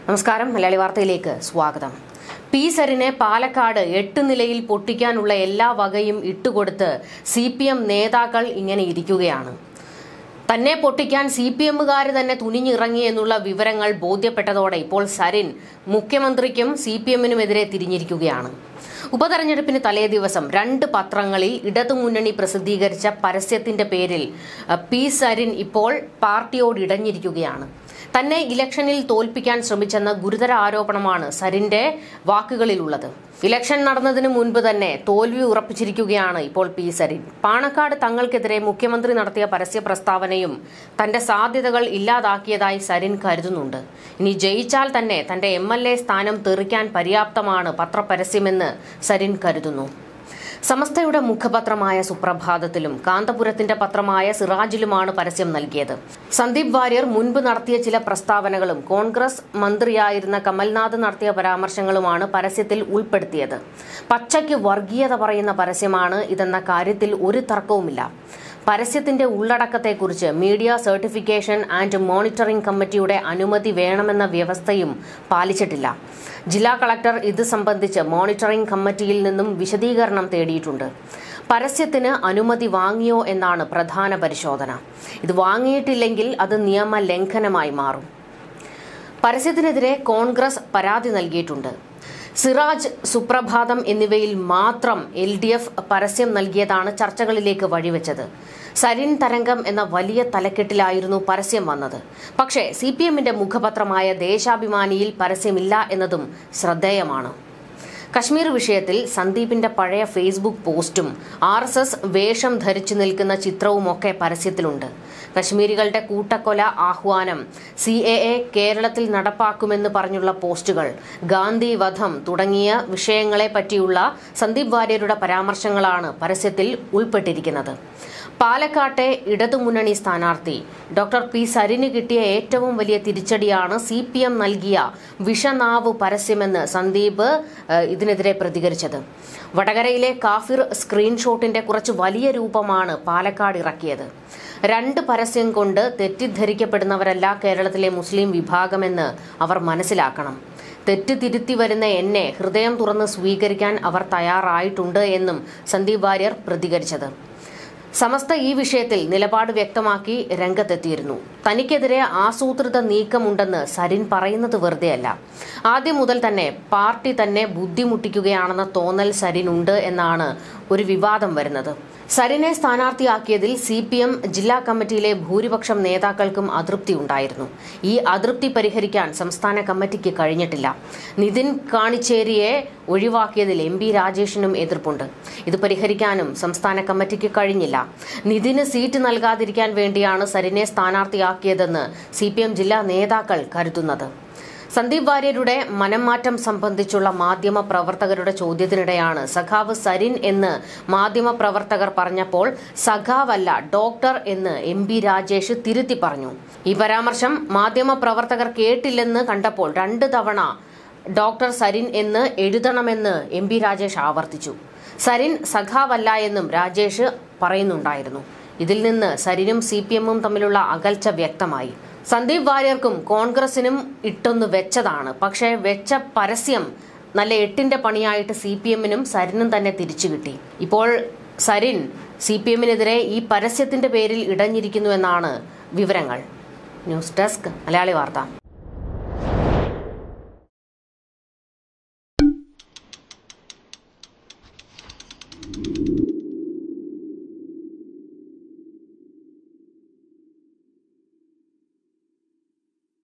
നമസ്കാരം മലയാളി വാർത്തയിലേക്ക് സ്വാഗതം പി സരിനെ പാലക്കാട് എട്ട് നിലയിൽ പൊട്ടിക്കാനുള്ള എല്ലാ വകയും ഇട്ടുകൊടുത്ത് സി പി എം നേതാക്കൾ ഇങ്ങനെ ഇരിക്കുകയാണ് തന്നെ പൊട്ടിക്കാൻ സി പി എമ്മുകാർ തന്നെ തുനിഞ്ഞിറങ്ങി എന്നുള്ള വിവരങ്ങൾ ബോധ്യപ്പെട്ടതോടെ ഇപ്പോൾ സരിൻ മുഖ്യമന്ത്രിക്കും സി പി എമ്മിനുമെതിരെ തിരിഞ്ഞിരിക്കുകയാണ് ഉപതെരഞ്ഞെടുപ്പിന് തലേ ദിവസം രണ്ട് പത്രങ്ങളിൽ ഇടതുമുന്നണി പ്രസിദ്ധീകരിച്ച പരസ്യത്തിന്റെ പേരിൽ അഹ്, പി സരിൻ ഇപ്പോൾ പാർട്ടിയോട് ഇടഞ്ഞിരിക്കുകയാണ് തന്നെ ഇലക്ഷനിൽ തോൽപ്പിക്കാൻ ശ്രമിച്ചെന്ന ഗുരുതര ആരോപണമാണ് സരിന്റെ വാക്കുകളിലുള്ളത് ഇലക്ഷൻ നടന്നതിന് മുൻപ് തന്നെ തോൽവി ഉറപ്പിച്ചിരിക്കുകയാണ് ഇപ്പോൾ പി സരിൻ പാണക്കാട് തങ്ങൾക്കെതിരെ മുഖ്യമന്ത്രി നടത്തിയ പരസ്യ പ്രസ്താവനയും തന്റെ സാധ്യതകൾ ഇല്ലാതാക്കിയതായി സരിൻ കരുതുന്നുണ്ട് ഇനി ജയിച്ചാൽ തന്നെ തന്റെ എം എൽ എ സ്ഥാനം തെറിക്കാൻ പര്യാപ്തമാണ് പത്രപരസ്യമെന്ന് സരിൻ കരുതുന്നു സമസ്തയുടെ മുഖപത്രമായ സുപ്രഭാതത്തിലും കാന്തപുരത്തിന്റെ പത്രമായ സിറാജിലുമാണ് പരസ്യം നൽകിയത് സന്ദീപ് വാര്യർ മുൻപ് നടത്തിയ ചില പ്രസ്താവനകളും കോൺഗ്രസ് മന്ത്രിയായിരുന്ന കമൽനാഥ് നടത്തിയ പരാമർശങ്ങളുമാണ് പരസ്യത്തിൽ ഉൾപ്പെടുത്തിയത് പച്ചയ്ക്ക് വർഗീയത പറയുന്ന പരസ്യമാണ് ഇതെന്ന കാര്യത്തിൽ ഒരു തർക്കവുമില്ല പരസ്യത്തിന്റെ ഉള്ളടക്കത്തെക്കുറിച്ച് മീഡിയ സർട്ടിഫിക്കേഷൻ ആൻഡ് മോണിറ്ററിംഗ് കമ്മിറ്റിയുടെ അനുമതി വേണമെന്ന വ്യവസ്ഥയും പാലിച്ചിട്ടില്ല ജില്ലാ കളക്ടർ ഇത് സംബന്ധിച്ച് മോണിറ്ററിംഗ് കമ്മിറ്റിയിൽ നിന്നും വിശദീകരണം തേടിയിട്ടുണ്ട് പരസ്യത്തിന് അനുമതി വാങ്ങിയോ എന്നാണ് പ്രധാന പരിശോധന ഇത് വാങ്ങിയിട്ടില്ലെങ്കിൽ അത് നിയമ ലംഘനമായി മാറും പരസ്യത്തിനെതിരെ കോൺഗ്രസ് പരാതി നൽകിയിട്ടുണ്ട് സിറാജ് സുപ്രഭാതം എന്നിവയിൽ മാത്രം എൽ ഡി എഫ് പരസ്യം നൽകിയതാണ് ചർച്ചകളിലേക്ക് വഴിവെച്ചത് സരിൻ തരംഗം എന്ന വലിയ തലക്കെട്ടിലായിരുന്നു പരസ്യം വന്നത് പക്ഷേ സി പി എമ്മിന്റെ മുഖപത്രമായ ദേശാഭിമാനിയിൽ പരസ്യമില്ല എന്നതും ശ്രദ്ധേയമാണ് കശ്മീർ വിഷയത്തിൽ സന്ദീപിന്റെ പഴയ ഫേസ്ബുക്ക് പോസ്റ്റും ആർ എസ് എസ് വേഷം ധരിച്ചു നിൽക്കുന്ന ചിത്രവുമൊക്കെ പരസ്യത്തിലുണ്ട് കശ്മീരികളുടെ കൂട്ടക്കൊല ആഹ്വാനം സി എ എ കേരളത്തിൽ നടപ്പാക്കുമെന്ന് പറഞ്ഞുള്ള പോസ്റ്റുകൾ ഗാന്ധി വധം തുടങ്ങിയ വിഷയങ്ങളെ പറ്റിയുള്ള സന്ദീപ് വാര്യരുടെ പരാമർശങ്ങളാണ് പരസ്യത്തിൽ ഉൾപ്പെട്ടിരിക്കുന്നത് പാലക്കാട്ടെ ഇടതുമുന്നണി സ്ഥാനാർത്ഥി ഡോക്ടർ പി സരിന് കിട്ടിയ ഏറ്റവും വലിയ തിരിച്ചടിയാണ് സി പി എം നൽകിയ വിഷനാവ് പരസ്യമെന്ന് സന്ദീപ് ഏഹ്, ഇതിനെതിരെ പ്രതികരിച്ചത് വടകരയിലെ കാഫിർ സ്ക്രീൻഷോട്ടിന്റെ കുറച്ച് വലിയ രൂപമാണ് പാലക്കാട് ഇറക്കിയത് രണ്ട് പരസ്യം കൊണ്ട് തെറ്റിദ്ധരിക്കപ്പെടുന്നവരല്ല കേരളത്തിലെ മുസ്ലിം വിഭാഗമെന്ന് അവർ മനസ്സിലാക്കണം തെറ്റ് തിരുത്തി വരുന്ന എന്നെ ഹൃദയം തുറന്ന് സ്വീകരിക്കാൻ അവർ തയ്യാറായിട്ടുണ്ട് എന്നും സന്ദീപ് വാര്യർ പ്രതികരിച്ചത് സമസ്ത ഈ വിഷയത്തിൽ നിലപാട് വ്യക്തമാക്കി രംഗത്തെത്തിയിരുന്നു തനിക്കെതിരെ ആസൂത്രിത നീക്കമുണ്ടെന്ന് സരിൻ പറയുന്നത് വെറുതെയല്ല ആദ്യം മുതൽ തന്നെ പാർട്ടി തന്നെ ബുദ്ധിമുട്ടിക്കുകയാണെന്ന തോന്നൽ സരിനുണ്ട് എന്നാണ് ഒരു വിവാദം വരുന്നത് സരിനെ സ്ഥാനാർത്ഥിയാക്കിയതിൽ സി പി എം ജില്ലാ കമ്മിറ്റിയിലെ ഭൂരിപക്ഷം നേതാക്കൾക്കും അതൃപ്തി ഉണ്ടായിരുന്നു ഈ അതൃപ്തി പരിഹരിക്കാൻ സംസ്ഥാന കമ്മിറ്റിക്ക് കഴിഞ്ഞിട്ടില്ല നിതിൻ കാണിച്ചേരിയെ ഒഴിവാക്കിയതിൽ എം പി രാജേഷിനും എതിർപ്പുണ്ട് ഇത് പരിഹരിക്കാനും സംസ്ഥാന കമ്മിറ്റിക്ക് കഴിഞ്ഞില്ല നിതിന് സീറ്റ് നൽകാതിരിക്കാൻ വേണ്ടിയാണ് സരിനെ സ്ഥാനാർത്ഥിയാക്കിയതെന്ന് സി ജില്ലാ നേതാക്കൾ കരുതുന്നത് സന്ദീപ് വാര്യരുടെ മനംമാറ്റം സംബന്ധിച്ചുള്ള മാധ്യമ പ്രവർത്തകരുടെ ചോദ്യത്തിനിടെയാണ് സഖാവ് സരിൻ എന്ന് മാധ്യമ പ്രവർത്തകർ പറഞ്ഞപ്പോൾ സഖാവല്ല ഡോക്ടർ എന്ന് എം പി രാജേഷ് തിരുത്തി പറഞ്ഞു ഈ പരാമർശം മാധ്യമ പ്രവർത്തകർ കേട്ടില്ലെന്ന് കണ്ടപ്പോൾ രണ്ട് തവണ ഡോക്ടർ സരിൻ എന്ന് എഴുതണമെന്ന് എം പി രാജേഷ് ആവർത്തിച്ചു സരിൻ സഖാവല്ല എന്നും രാജേഷ് പറയുന്നുണ്ടായിരുന്നു ഇതിൽ നിന്ന് സരിനും സി പി എമ്മും തമ്മിലുള്ള അകൽച്ച വ്യക്തമായി സന്ദീപ് വാര്യർക്കും കോൺഗ്രസിനും ഇട്ടൊന്ന് വെച്ചതാണ് പക്ഷേ വെച്ച പരസ്യം നല്ല എട്ടിന്റെ പണിയായിട്ട് സി പി എമ്മിനും സരിനും തന്നെ തിരിച്ചു കിട്ടി ഇപ്പോൾ സരിൻ സി പി എമ്മിനെതിരെ ഈ പരസ്യത്തിന്റെ പേരിൽ ഇടഞ്ഞിരിക്കുന്നുവെന്നാണ് വിവരങ്ങൾ ന്യൂസ് ഡെസ്ക് മലയാളി വാർത്ത